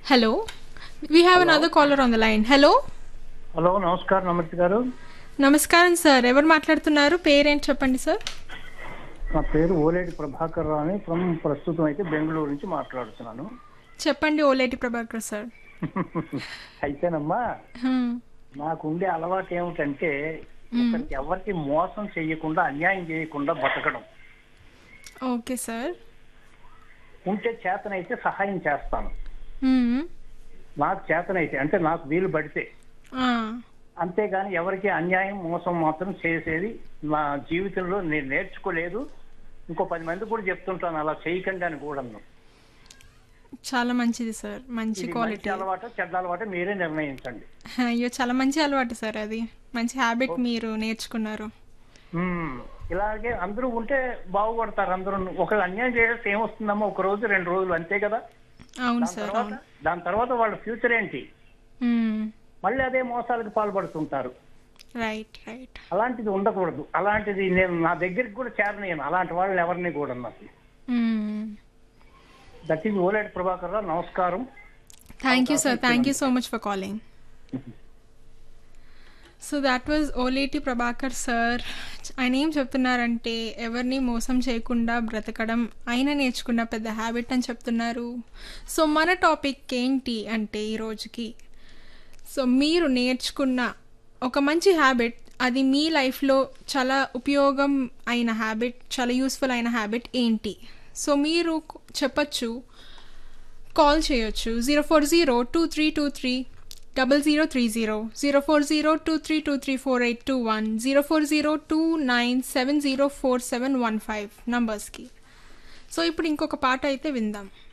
Hello. We have another caller on the line. Hello. Hello నమస్కారం నమస్తే గారు నమస్కారం సార్ ఎవరు మాట్లాడుతున్నారు పేరేంటి చెప్పండి సార్ నా పేరు ఓలేటి ప్రభాకర్ రావు అని ఫ్రమ్ ప్రస్తుతం అయితే బెంగళూరు నుంచి మాట్లాడుతున్నాను చెప్పండి ఓలేటి ప్రభాకర్ సార్ అయితేనమ్మా హ్మ్. నాకు ఉండే అలవాటు ఏమిటంటే ఒకరికి ఎవరికి మోసం చేయకుండా అన్యాయం చేయకుండా బతకడం ఓకే సార్ ఉంటే చేతనైతే సహాయం చేస్తాను హ్మ్. నాకు చేతనైతే అంటే నాకు వీలు పడితే ఆ. అంతేగాని ఎవరికి అన్యాయం మోసం మాత్రం చేసేది నా జీవితంలో నేను నేర్చుకోలేదు ఇంకో పది మంది కూడా చెప్తుంటాను అలా చేయకండి అని కూడా చాలా మంచిది సార్ మంచి ఇది క్వాలిటీ మంచి అలవాటు చెడ్డ అలవాటు మీరే నిర్ణయించండి అయ్యో చాలా మంచి అలవాటు సార్ అది మంచి హ్యాబిట్ మీరు నేర్చుకున్నారు మ్మ్. ఇలాగే అందరూ ఉంటే బాగుపడతారు అందరూ ఒకరు అన్యాయం చేస్తే ఏమొస్తుందమ్మా ఒక రోజు రెండు రోజులు అంతే కదా అవును దాని సార్ తర్వాత అవును దాని తర్వాత వాళ్ళ ఫ్యూచర్ ఏంటి హ్మ్. మళ్ళీ అదే మోసాలకు పాల్పడుతుంటారు రైట్ రైట్ అలాంటిది ఉండకూడదు అలాంటిది నేను నా దగ్గరికి కూడా చేరలేను అలాంటి వాళ్ళని ఎవరిని కూడా నాకు హ్మ్. దట్ ఈజ్ ఓలేటి ప్రభాకర్ రావు నమస్కారం thank you sir thank you so much for calling so that was Oleti Prabhakar sir ఆయన ఏం చెప్తున్నారంటే ఎవరిని మోసం చేయకుండా బ్రతకడం ఆయన నేర్చుకున్న పెద్ద హ్యాబిట్ అని చెప్తున్నారు సో మన టాపిక్ ఏంటి అంటే ఈ రోజుకి సో మీరు నేర్చుకున్న ఒక మంచి హ్యాబిట్ అది మీ లైఫ్లో చాలా ఉపయోగం అయిన హ్యాబిట్ చాలా యూస్ఫుల్ అయిన హ్యాబిట్ ఏంటి సో మీరు చెప్పచ్చు కాల్ చేయొచ్చు zero four zero two three two three double zero three zero zero four zero two three two three four eight two one zero four zero two nine seven zero four seven one five నంబర్స్కి so ఇప్పుడు ఇంకొక పాట అయితే విందాం